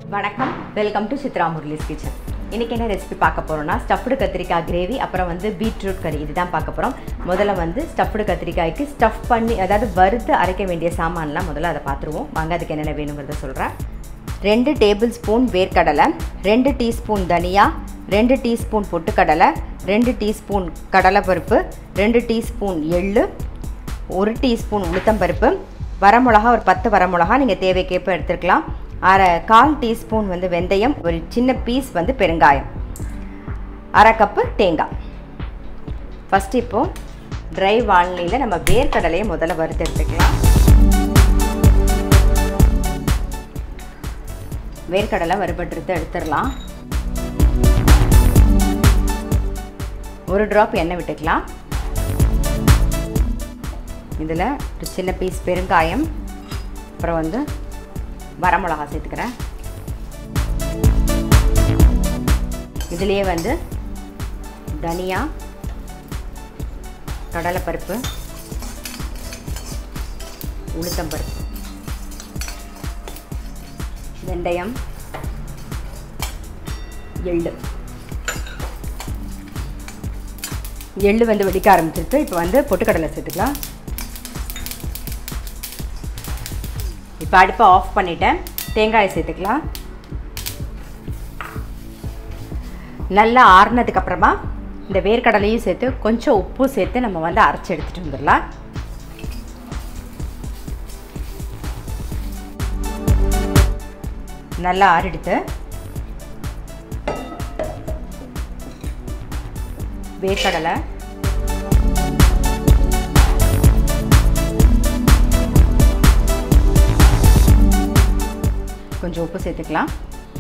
வணக்கம் welcome to Chitra Murali's kitchen இன்றைக்கி என்ன ரெசிபி பார்க்க போகிறோம்னா ஸ்டஃப்டு கத்திரிக்காய் கிரேவி அப்புறம் வந்து பீட்ரூட் கறி இதுதான் பார்க்க போகிறோம் முதல்ல வந்து ஸ்டஃப்டு கத்திரிக்காய்க்கு ஸ்டஃப் பண்ணி அதாவது வறுத்து அரைக்க வேண்டிய சாமான்லாம் முதல்ல அதை பார்த்துருவோம் வாங்க அதுக்கு என்னென்ன வேணுங்கிறத சொல்கிறேன் ரெண்டு டேபிள் ஸ்பூன் வேர்க்கடலை ரெண்டு டீஸ்பூன் தனியா ரெண்டு டீஸ்பூன் பொட்டுக்கடலை ரெண்டு டீஸ்பூன் கடலைப்பருப்பு ரெண்டு டீஸ்பூன் எள்ளு ஒரு டீஸ்பூன் உளுத்தம்பருப்பு வரமிளகா ஒரு பத்து வரமிளகா நீங்கள் தேவைக்கேற்ப எடுத்துக்கலாம் அரை கால் டீஸ்பூன் வந்து வெந்தயம் ஒரு சின்ன பீஸ் வந்து பெருங்காயம் அரை கப்பு தேங்காய் ஃபஸ்ட்டு இப்போது ட்ரை வானிலையில் நம்ம வேர்க்கடலையை முதல்ல வறுத்து எடுத்துக்கலாம் வேர்க்கடலை வறுபட்டுருத்து எடுத்துடலாம் ஒரு ட்ராப் எண்ணெய் விட்டுக்கலாம் இதில் ஒரு சின்ன பீஸ் பெருங்காயம் அப்புறம் வந்து வரமிளகா சேர்த்துக்கிறேன் இதுலேயே வந்து தனியா கடலைப்பருப்பு உளுத்தம்பருப்பு வெந்தயம் எள்ளு எள்ளு வந்து வெடிக்க ஆரம்பிச்சிருக்கு இப்போ வந்து பொட்டுக்கடலை சேர்த்துக்கலாம் இப்போ அடுப்பை ஆஃப் பண்ணிட்டேன் தேங்காயை சேர்த்துக்கலாம் நல்லா ஆறுனதுக்கு அப்புறமா இந்த வேர்க்கடலையும் சேர்த்து கொஞ்சம் உப்பும் சேர்த்து நம்ம வந்து அரைச்சி எடுத்துகிட்டு வந்துடலாம் நல்லா ஆறிடுத்து வேர்க்கடலை கொஞ்சம் உப்பு சேர்த்துக்கலாம்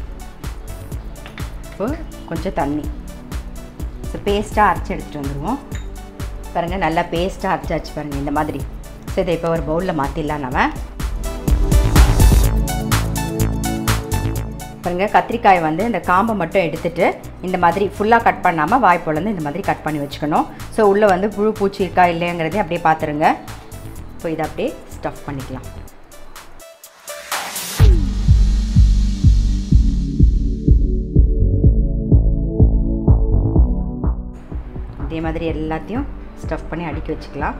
உப்பு கொஞ்சம் தண்ணி ஸோ பேஸ்ட்டாக அரைச்சி எடுத்துகிட்டு வந்துடுவோம் பாருங்கள் நல்லா பேஸ்ட்டாக அரைச்சாச்சு பாருங்கள் இந்த மாதிரி ஸோ இதை இப்போ ஒரு பவுலில் மாற்றிடலாம் நம்ம பாருங்கள் கத்திரிக்காய் வந்து இந்த காம்பை மட்டும் எடுத்துகிட்டு இந்த மாதிரி ஃபுல்லாக கட் பண்ணாமல் வாய்ப்புலேருந்து இந்த மாதிரி கட் பண்ணி வச்சுக்கணும் ஸோ உள்ளே வந்து புழு பூச்சி இருக்கா இல்லைங்கிறதையும் அப்படியே பார்த்துருங்க இப்போ இதை அப்படியே ஸ்டஃப் பண்ணிக்கலாம் இதே மாதிரி எல்லாத்தையும் ஸ்டஃப் பண்ணி அடுக்கி வச்சுக்கலாம்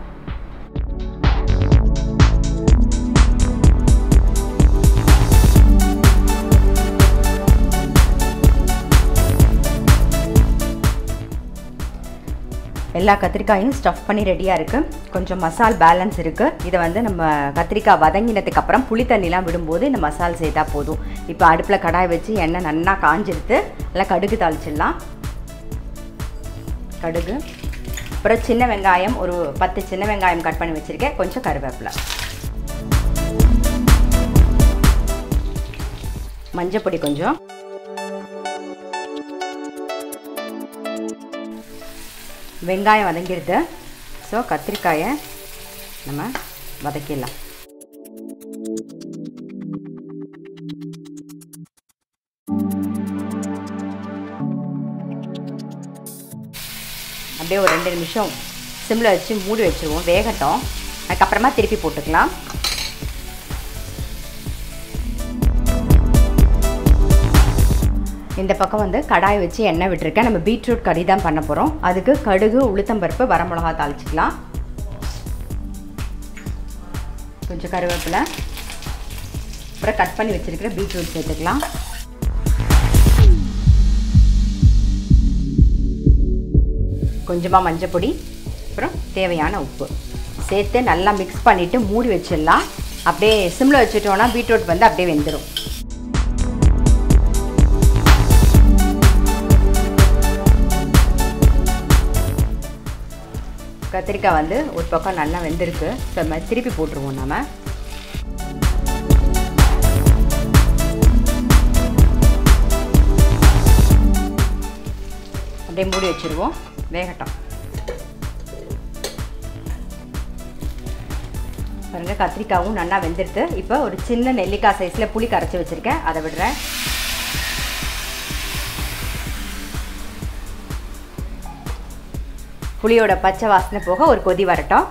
எல்லா கத்திரிக்காயும் ஸ்டஃப் பண்ணி ரெடியாக இருக்குது கொஞ்சம் மசால் பேலன்ஸ் இருக்குது இதை வந்து நம்ம கத்திரிக்காய் வதங்கினதுக்கு அப்புறம் புளி தண்ணிலாம் விடும்போது இந்த மசால் சேர்த்தா போதும் இப்போ அடுப்பில் கடாய் வச்சு எண்ணெய் நல்லா காஞ்சிருத்து நல்லா கடுகு தாளிச்சிடலாம் கடுகு அப்புறம் சின்ன வெங்காயம் ஒரு பத்து சின்ன வெங்காயம் கட் பண்ணி வச்சுருக்கேன் கொஞ்சம் கருவேப்பிலை மஞ்சப்பொடி கொஞ்சம் வெங்காயம் வதங்கிடுது ஸோ கத்திரிக்காயை நம்ம வதக்கிடலாம் அப்படியே ஒரு ரெண்டு நிமிஷம் சிம்மில் வச்சு மூடி வச்சுருவோம் வேகட்டும் அதுக்கப்புறமா திருப்பி போட்டுக்கலாம் இந்த பக்கம் வந்து கடாய் வச்சு எண்ணெய் விட்டுருக்கேன் நம்ம பீட்ரூட் கறி தான் பண்ண போகிறோம் அதுக்கு கடுகு உளுத்தம்பருப்பு வரமிளகா தாளிச்சிக்கலாம் கொஞ்சம் கருவேப்பிலை அப்புறம் கட் பண்ணி வச்சுருக்கிற பீட்ரூட் சேர்த்துக்கலாம் கொஞ்சமாக மஞ்சள் பொடி அப்புறம் தேவையான உப்பு சேர்த்து நல்லா மிக்ஸ் பண்ணிவிட்டு மூடி வச்சிடலாம் அப்படியே சிம்மில் வச்சுட்டோன்னா பீட்ரூட் வந்து அப்படியே வெந்துடும் கத்திரிக்காய் வந்து ஒரு பக்கம் நல்லா வெந்திருக்கு ஸோ அது மாதிரி திருப்பி போட்டுருவோம் நம்ம அப்படியே மூடி வச்சுருவோம் வேகட்டும் பாருங்க கத்திரிக்காவும் நல்லா வெந்துடுது இப்போ ஒரு சின்ன நெல்லிக்காய் சைஸில் புளி கரைச்சி வச்சுருக்கேன் அதை விடுறேன் புளியோட பச்சை வாசனை போக ஒரு கொதி வரட்டும்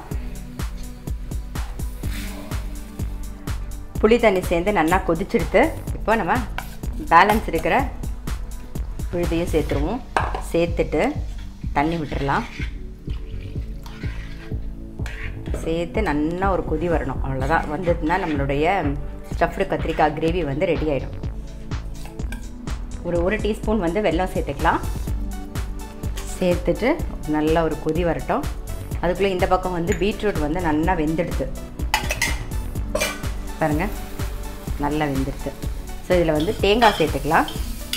புளி தண்ணி சேர்ந்து நல்லா கொதிச்சிடுத்து இப்போ நம்ம பேலன்ஸ் இருக்கிற விழுதையும் சேர்த்துருவோம் சேர்த்துட்டு தண்ணி விட்டுறலாம் சேர்த்து நல்லா ஒரு கொதி வரணும் அவ்வளோதான் வந்ததுன்னா நம்மளுடைய ஸ்டஃப்டு கத்திரிக்காய் கிரேவி வந்து ரெடி ஆகிடும் ஒரு ஒரு டீஸ்பூன் வந்து வெல்லம் சேர்த்துக்கலாம் சேர்த்துட்டு நல்லா ஒரு கொதி வரட்டும் அதுக்குள்ளே இந்த பக்கம் வந்து பீட்ரூட் வந்து நல்லா வெந்துடுது பாருங்கள் நல்லா வெந்துடுது ஸோ இதில் வந்து தேங்காய் சேர்த்துக்கலாம்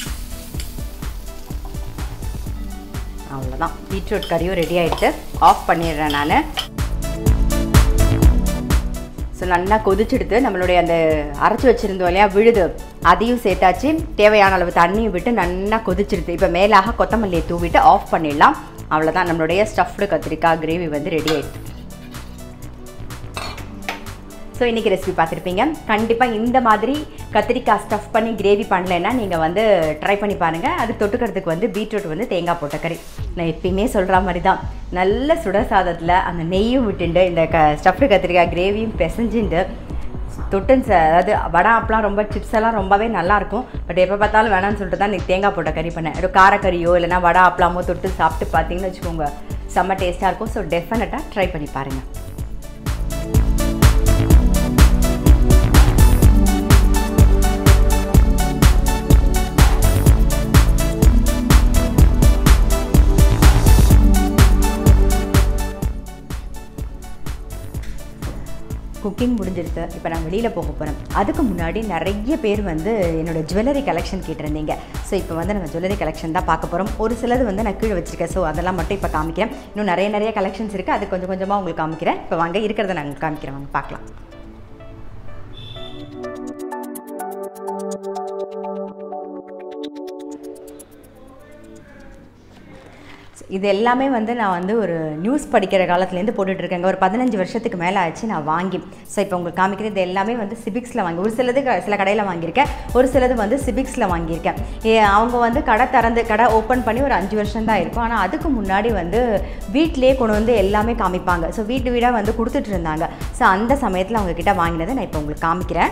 அவ்வளோதான் பீட்ரூட் கறியும் ரெடி ஆகிடுச்சு ஆஃப் பண்ணிடுறேன் நான் ஸோ நல்லா கொதிச்செடுத்து நம்மளுடைய அந்த அரைச்சி வச்சுருந்தோம் இல்லையா விழுது அதையும் சேர்த்தாச்சு தேவையான அளவு தண்ணியும் விட்டு நல்லா கொதிச்சிடுது இப்போ மேலாக கொத்தமல்லியை தூவிட்டு ஆஃப் பண்ணிடலாம் அவ்வளோதான் நம்மளுடைய ஸ்டஃப்டு கத்திரிக்காய் கிரேவி வந்து ரெடி ஆயிடுச்சு ஸோ இன்றைக்கி ரெசிபி பார்த்துருப்பீங்க கண்டிப்பாக இந்த மாதிரி கத்திரிக்காய் ஸ்டஃப் பண்ணி கிரேவி பண்ணலைன்னா நீங்கள் வந்து ட்ரை பண்ணி பாருங்கள் அது தொட்டுக்கிறதுக்கு வந்து பீட்ரூட் வந்து தேங்காய் போட்ட கறி நான் எப்பயுமே சொல்கிற மாதிரி தான் நல்ல சுட சாதத்தில் அந்த நெய்யும் விட்டுண்டு இந்த க ஸ்டஃப்டு கத்திரிக்காய் கிரேவியும் பிசைஞ்சுண்டு தொட்டுன்னு ச- அதாவது வடை அப்பெல்லாம் ரொம்ப சிப்ஸ் எல்லாம் ரொம்பவே நல்லாயிருக்கும் பட் எப்போ பார்த்தாலும் வேணாம்னு சொல்லிட்டு தான் இன்னைக்கு தேங்காய் போட்ட கறி பண்ணேன் ஒரு காரக்கறியோ இல்லைனா வடை அப்பளமோ தொட்டு சாப்பிட்டு பார்த்தீங்கன்னு வச்சுக்கோங்க செம்ம டேஸ்ட்டாக இருக்கும் ஸோ டெஃபினட்டாக ட்ரை பண்ணி பாருங்கள் குக்கிங் முடிஞ்சிருக்கு இப்போ நான் வெளியில் போக போகிறேன் அதுக்கு முன்னாடி நிறைய பேர் வந்து என்னோட ஜுவல்லரி கலெக்ஷன் கேட்டிருந்தீங்க ஸோ இப்போ வந்து நம்ம ஜுவல்லரி கலெக்ஷன் தான் பார்க்க போகிறோம் ஒரு சிலது வந்து நான் கீழே வச்சிருக்கேன் ஸோ அதெல்லாம் மட்டும் இப்போ காமிக்கிறேன் இன்னும் நிறைய நிறைய கலெக்ஷன்ஸ் இருக்குது அது கொஞ்சம் கொஞ்சமாக உங்களுக்கு காமிக்கிறேன் இப்போ வாங்க இருக்கிறத நான் உங்களுக்கு காமிக்கிறேன் வாங்க பார்க்கலாம் இது எல்லாமே வந்து நான் வந்து ஒரு நியூஸ் படிக்கிற காலத்துலேருந்து போட்டுட்ருக்கேங்க ஒரு பதினஞ்சு வருஷத்துக்கு மேலே ஆச்சு நான் வாங்கி ஸோ இப்போ உங்களுக்கு காமிக்கிறது இது எல்லாமே வந்து சிபிக்ஸில் வாங்கி ஒரு சிலது க- சில கடையில் வாங்கியிருக்கேன் ஒரு சிலது வந்து சிபிக்ஸில் வாங்கியிருக்கேன் ஏ, அவங்க வந்து கடை திறந்து கடை ஓப்பன் பண்ணி ஒரு அஞ்சு வருஷம் தான் இருக்கும் ஆனால் அதுக்கு முன்னாடி வந்து வீட்டிலேயே கொண்டு வந்து எல்லாமே காமிப்பாங்க ஸோ வீட்டு வீடாக வந்து கொடுத்துட்டு இருந்தாங்க ஸோ அந்த சமயத்தில் அவங்க கிட்ட வாங்கினதை நான் இப்போ உங்களுக்கு காமிக்கிறேன்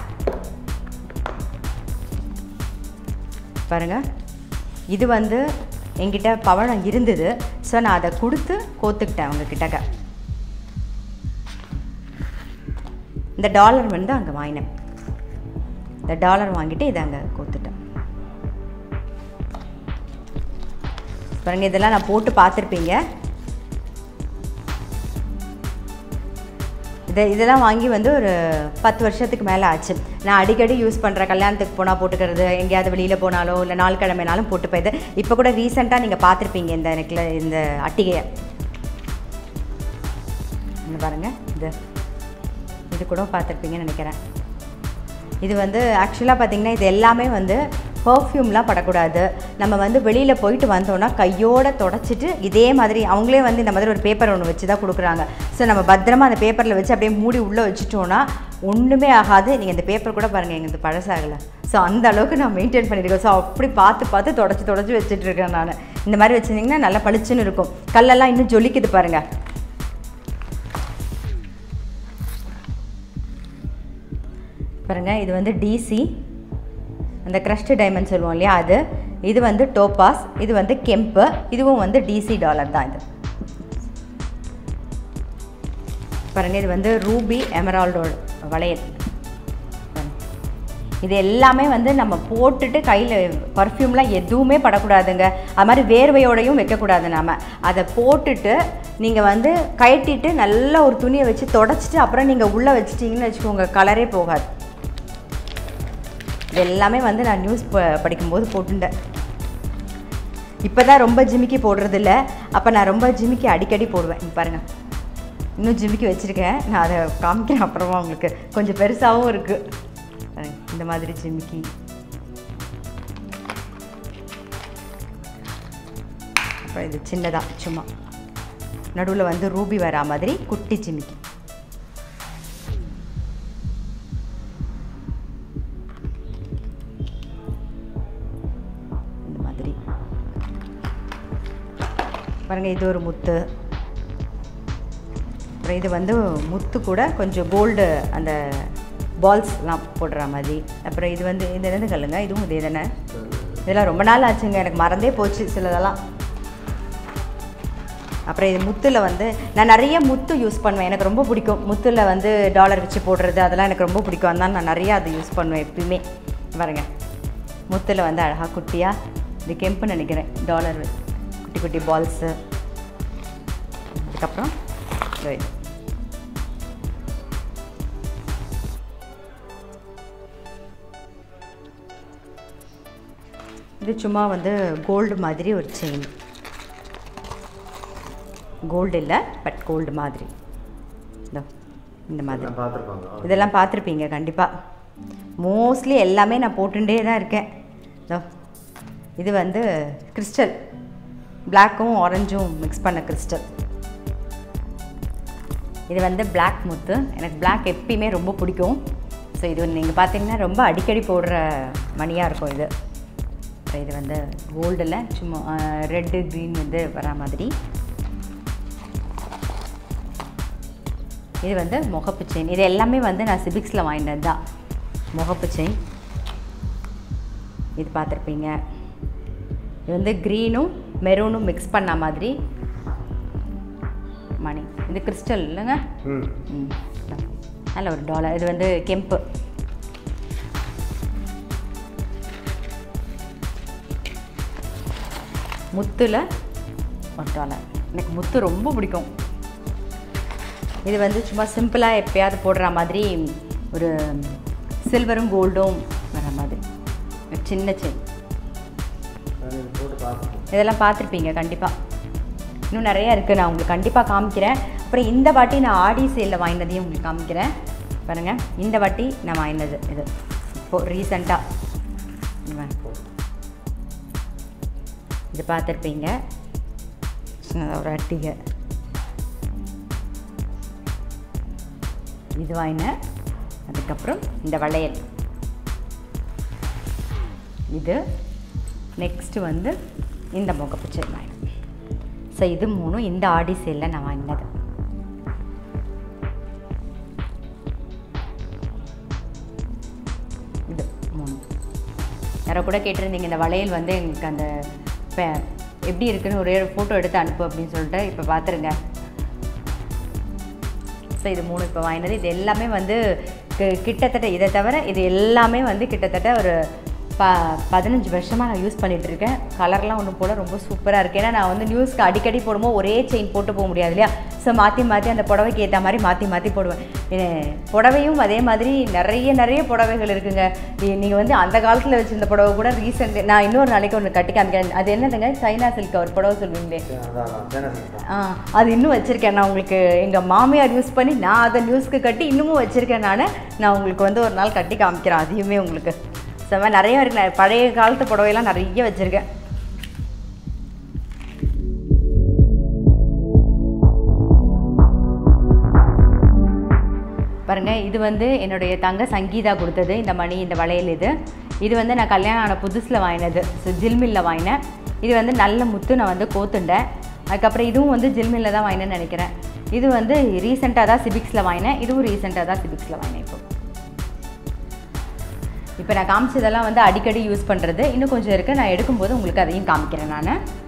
பாருங்க இது வந்து என்கிட்ட பவழம் இருந்தது ஸோ நான் அதை கொடுத்து கோத்துக்கிட்டேன் அவங்க கிட்டக்க இந்த டாலர் வந்து அங்கே வாங்கினேன் இந்த டாலர் வாங்கிட்டு இதை அங்கே கோத்துட்டேன் பாருங்க இதெல்லாம் நான் போட்டு பார்த்துருப்பீங்க இதை இதெல்லாம் வாங்கி வந்து ஒரு பத்து வருஷத்துக்கு மேலே ஆச்சு நான் அடிக்கடி யூஸ் பண்ணுற கல்யாணத்துக்கு போனால் போட்டுக்கிறது எங்கேயாவது வெளியில் போனாலோ இல்லை நாள் கிழமைனாலும் போட்டு போயிது இப்போ கூட ரீசெண்டாக நீங்கள் பார்த்துருப்பீங்க இந்த நெக்கில் இந்த அட்டிகையை இங்க பாருங்க இது இது கூட பார்த்துருப்பீங்கன்னு நினைக்கிறேன் இது வந்து ஆக்சுவலாக பார்த்தீங்கன்னா இது எல்லாமே வந்து பர்ஃப்யூம்லாம் படக்கூடாது நம்ம வந்து வெளியில் போயிட்டு வந்தோன்னா கையோட தொடச்சிட்டு இதே மாதிரி அவங்களே வந்து இந்த மாதிரி ஒரு பேப்பர் ஒன்று வச்சு தான் கொடுக்குறாங்க ஸோ நம்ம பத்திரமா அந்த பேப்பரில் வச்சு அப்படியே மூடி உள்ளே வச்சுட்டோன்னா ஒன்றுமே ஆகாது நீங்கள் இந்த பேப்பர் கூட பாருங்கள் எங்களுக்கு பழசாகலை ஸோ அந்த அளவுக்கு நான் மெயின்டைன் பண்ணியிருக்கேன் ஸோ அப்படி பார்த்து பார்த்து தொடச்சி தொடச்சி வச்சுட்டு இருக்கேன் நான் இந்த மாதிரி வச்சுருந்தீங்கன்னா நல்லா பளிச்சுன்னு இருக்கும் கல்லெல்லாம் இன்னும் ஜொலிக்குது பாருங்கள் பாருங்க இது வந்து டிசி அந்த க்ரஷ்டு டைமண்ட் சொல்லுவோம் இல்லையா அது இது வந்து டோபாஸ் இது வந்து கெம்பு இதுவும் வந்து டிசி டாலர் தான் இது பாருங்க இது வந்து ரூபி எமரால்டோட வளையல் பாருங்க. இது எல்லாமே வந்து நம்ம போட்டுட்டு கையில் பர்ஃப்யூம்லாம் எதுவுமே படக்கூடாதுங்க அது மாதிரி வேர்வையோடையும் வைக்கக்கூடாது நாம அதை போட்டுட்டு நீங்கள் வந்து கயட்டிட்டு நல்லா ஒரு துணியை வச்சு தொடச்சிட்டு அப்புறம் நீங்கள் உள்ளே வச்சிட்டிங்கன்னு வச்சுக்கோங்க கலரே போகாது இது எல்லாமே வந்து நான் நியூஸ் ப படிக்கும்போது போட்டுட்டேன் இப்போ தான் ரொம்ப ஜிமிக்கி போடுறது இல்ல அப்போ நான் ரொம்ப ஜிமிக்கி அடிக்கடி போடுவேன் இங்க பாருங்க இன்னும் ஜிமிக்கி வச்சுருக்கேன் நான் அதை காமிக்கிறேன் அப்புறமா உங்களுக்கு கொஞ்சம் பெருசாகவும் இருக்குது இந்த மாதிரி ஜிமிக்கி அப்புறம் இது சின்னதாக சும்மா நடுவில் வந்து ரூபி வரா மாதிரி குட்டி ஜிமிக்கி இந்த மாதிரி பாருங்க இது ஒரு முத்து அப்புறம் இது வந்து முத்து கூட கொஞ்சம் கோல்டு அந்த பால்ஸ்லாம் போடுற மாதிரி அப்புறம் இது வந்து இது என்னது கல்லுங்க இதுவும் இதே தானே இதெல்லாம் ரொம்ப நாள் ஆச்சுங்க எனக்கு மறந்தே போச்சு சிலதெல்லாம் அப்புறம் இது முத்தில் வந்து நான் நிறைய முத்து யூஸ் பண்ணுவேன் எனக்கு ரொம்ப பிடிக்கும் முத்தில் வந்து டாலர் வச்சு போடுறது அதெல்லாம் எனக்கு ரொம்ப பிடிக்கும் அதனால நான் நிறையா அது யூஸ் பண்ணுவேன் எப்பயுமே பாருங்க முத்தில் வந்து அழகாக குட்டியாக இது கெம்புன்னு நினைக்கிறேன் டாலர் குட்டி குட்டி பால்ஸு அதுக்கப்புறம் இதோ இது இது சும்மா வந்து கோல்டு மாதிரி ஒரு செயின் கோல்டு இல்லை பட் கோல்டு மாதிரி இதோ இந்த மாதிரி நான் பார்த்துருப்பாங்க இதெல்லாம் பார்த்துருப்பீங்க கண்டிப்பாக மோஸ்ட்லி எல்லாமே நான் போட்டுட்டே தான் இருக்கேன் இதோ இது வந்து கிறிஸ்டல் பிளாக்கும் ஆரஞ்சும் மிக்ஸ் பண்ண கிறிஸ்டல் இது வந்து Black முத்து எனக்கு Black எப்பயுமே ரொம்ப பிடிக்கும் ஸோ இது நீங்கள் பார்த்தீங்கன்னா ரொம்ப அடிக்கடி போடுற மணியாக இருக்கும் இது அப்புறம் இது வந்து கோல்டில் சும்மா ரெட்டு க்ரீன் வந்து வர மாதிரி இது வந்து முகப்பு செயின் இது எல்லாமே வந்து நான் சிபிக்ஸில் வாங்கினது தான் முகப்பு செயின் இது பார்த்துருப்பீங்க இது வந்து க்ரீனும் மெரூனும் மிக்ஸ் பண்ண மாதிரி மணி இது கிறிஸ்டல் இல்லைங்க ம் ம் நல்ல ஒரு டாலர் இது வந்து கெம்பு முத்தில் ஒரு டாலர் எனக்கு முத்து ரொம்ப பிடிக்கும் இது வந்து சும்மா சிம்பிளாக எப்பயாவது போடுற மாதிரி ஒரு சில்வரும் கோல்டும் வர மாதிரி ஒரு சின்ன செயின் நான் இது போட்டு பார்த்துருக்கேன் இதெல்லாம் பார்த்துருப்பீங்க கண்டிப்பாக இன்னும் நிறையா இருக்குது நான் உங்களுக்கு கண்டிப்பாக காமிக்கிறேன் அப்புறம் இந்த வாட்டி நான் ஆடி சேலில் வாங்கினதையும் உங்களுக்கு காமிக்கிறேன் பாருங்கள் இந்த வாட்டி நான் வாங்கினது இது இப்போது ரீசண்டாக இது பார்த்துருப்பீங்க சின்னதாக ஒரு அட்டிகை இது வாங்கினேன் அதுக்கப்புறம் இந்த வளையல் இது நெக்ஸ்ட்டு வந்து இந்த முகப்பச்சை வாங்கினேன் ஸோ இது மூணும் இந்த ஆடி சேலில் நான் வாங்கினது இது மூணு யாரோ கூட கேட்டிருந்தீங்க இந்த வளையல் வந்து எங்களுக்கு அந்த பே- எப்படி இருக்குன்னு ஒரே ஒரு ஃபோட்டோ எடுத்து அனுப்பு அப்படின்னு சொல்லிட்டு இப்போ பார்த்துருங்க ஸோ இது மூணு இப்போ வாங்கினது இது எல்லாமே வந்து கி- கிட்டத்தட்ட இதை தவிர இது எல்லாமே வந்து கிட்டத்தட்ட ஒரு ப பதினஞ்சு வருஷமாக நான் யூஸ் பண்ணிட்டு இருக்கேன் கலர்லாம் ஒன்று போல ரொம்ப சூப்பராக இருக்குது ஏன்னா நான் வந்து நியூஸ்க்கு அடிக்கடி போடும்போது ஒரே செயின் போட்டு போக முடியாது இல்லையா ஸோ மாற்றி மாற்றி அந்த புடவைக்கு ஏற்ற மாதிரி மாற்றி மாற்றி போடுவேன் இது புடவையும் அதே மாதிரி நிறைய நிறைய புடவைகள் இருக்குங்க நீங்கள் வந்து அந்த காலத்தில் வச்சிருந்த புடவை கூட ரீசெண்ட் நான் இன்னொரு நாளைக்கு ஒன்று கட்டி காமிக்கிறேன் அது என்னதுங்க சைனா சில்க் ஒரு புடவை சொல்லுவீங்களே சரி, அதான் அதான் சேனல் சொல்கிறேன் ஆ அது இன்னும் வச்சுருக்கேன் நான் உங்களுக்கு எங்கள் மாமியார் யூஸ் பண்ணி நான் அதை நியூஸ்க்கு கட்டி இன்னமும் வச்சுருக்கேன் நான் நான் உங்களுக்கு வந்து ஒரு நாள் கட்டி காமிக்கிறேன் அதையுமே உங்களுக்கு செம்ம நிறைய இருக்கு நான் பழைய காலத்து புடவையெல்லாம் நிறைய வச்சுருக்கேன் பாருங்க இது வந்து என்னுடைய தங்க சங்கீதா கொடுத்தது இந்த மணி இந்த வளையல் இது இது வந்து நான் கல்யாணம் ஆன புதுசில் வாங்கினது ஸோ ஜில்மில்ல வாங்கினேன் இது வந்து நல்ல முத்து நான் வந்து கோத்துண்டேன் அதுக்கப்புறம் இதுவும் வந்து ஜில்மில்ல தான் வாங்கினேன்னு நினைக்கிறேன் இது வந்து ரீசெண்டாக தான் சிபிக்ஸில் வாங்கினேன் இதுவும் ரீசெண்டாக தான் சிபிக்ஸில் வாங்கினேன் இப்போ இப்போ நான் காமிச்சதெல்லாம் வந்து அடிக்கடி யூஸ் பண்ணுறது இன்னும் கொஞ்சம் இருக்குது நான் எடுக்கும்போது உங்களுக்கு அதையும் காமிக்கிறேன் நான்